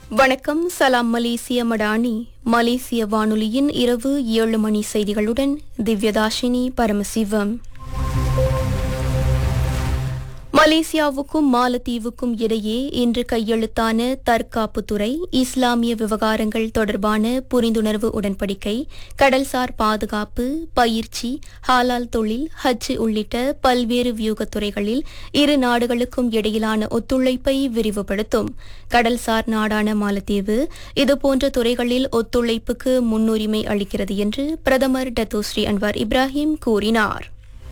வணக்கம் சலாம் மலேசிய மடானி மலேசிய வானொலியின் இரவு ஏழு மணி செய்திகளுடன் திவ்யதாஷினி பரமசிவம் மலேசியாவுக்கும் மாலத்தீவுக்கும் இடையே இன்று கையெழுத்தான தற்காப்புத்துறை இஸ்லாமிய விவகாரங்கள் தொடர்பான புரிந்துணர்வு உடன்படிக்கை கடல்சார் பாதுகாப்பு பயிற்சி ஹாலால் தொழில் ஹஜ் உள்ளிட்ட பல்வேறு வியூகத் துறைகளில் இரு நாடுகளுக்கும் இடையிலான ஒத்துழைப்பை விரிவுபடுத்தும் கடல்சார் நாடான மாலத்தீவு இதுபோன்ற துறைகளில் ஒத்துழைப்புக்கு முன்னுரிமை அளிக்கிறது என்று பிரதமர் டத்தோஸ்ரீ அன்வார் இப்ராஹிம் கூறினார்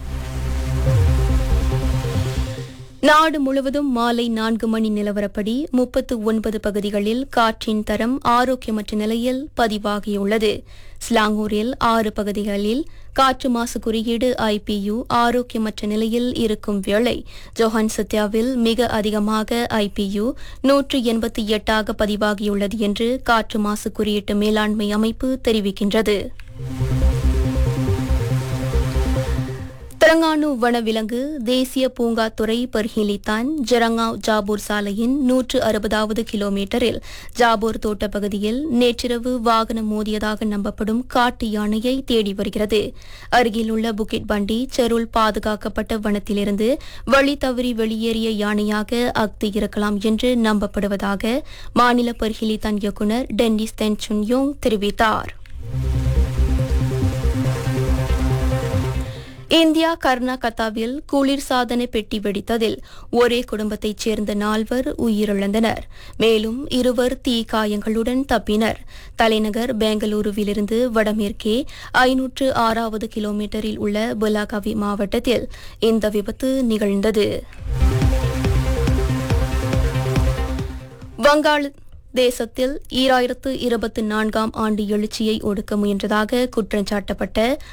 நாடு முழுவதும் மாலை நான்கு மணி நிலவரப்படி முப்பத்து ஒன்பது பகுதிகளில் காற்றின் தரம் ஆரோக்கியமற்ற நிலையில் பதிவாகியுள்ளது ஸ்லாங்கூரில் ஆறு பகுதிகளில் காற்று மாசு குறியீடு ஐபியு ஆரோக்கியமற்ற நிலையில் இருக்கும் வேளை ஜோஹான் சத்யாவில் மிக அதிகமாக ஐபியு நூற்று எண்பத்தி எட்டாக பதிவாகியுள்ளது என்று காற்று மாசு குறியீட்டு மேலாண்மை அமைப்பு தெரிவிக்கின்றது திரங்கானு வனவிலங்கு தேசிய பூங்காத்துறை பர்ஹிலித்தான் ஜரங்காவ் ஜாபூர் சாலையின் நூற்று அறுபதாவது கிலோமீட்டரில் ஜாபூர் தோட்ட பகுதியில் நேற்றிரவு வாகனம் மோதியதாக நம்பப்படும் காட்டு யானையை தேடி வருகிறது அருகிலுள்ள புக்கிட் பண்டி செருள் பாதுகாக்கப்பட்ட வனத்திலிருந்து வழி தவறி வெளியேறிய யானையாக அக்து இருக்கலாம் என்று நம்பப்படுவதாக மாநில பர்ஹிலித்தான் இயக்குநர் டென்னிஸ் தென் சுன்யோங் தெரிவித்தார் இந்தியா கர்நாடகாவில் குளிர்சாதன பெட்டி வெடித்ததில் ஒரே குடும்பத்தைச் சேர்ந்த நால்வர் உயிரிழந்தனர் மேலும் இருவர் தீக்காயங்களுடன் தப்பினர் தலைநகர் பெங்களூருவிலிருந்து வடமேற்கே ஐநூற்று ஆறாவது கிலோமீட்டரில் உள்ள புலாகாவி மாவட்டத்தில் இந்த விபத்து நிகழ்ந்தது வங்காள தேசத்தில் ஈராயிரத்து இருபத்தி நான்காம் ஆண்டு எழுச்சியை ஒடுக்க முயன்றதாக குற்றஞ்சாட்டப்பட்ட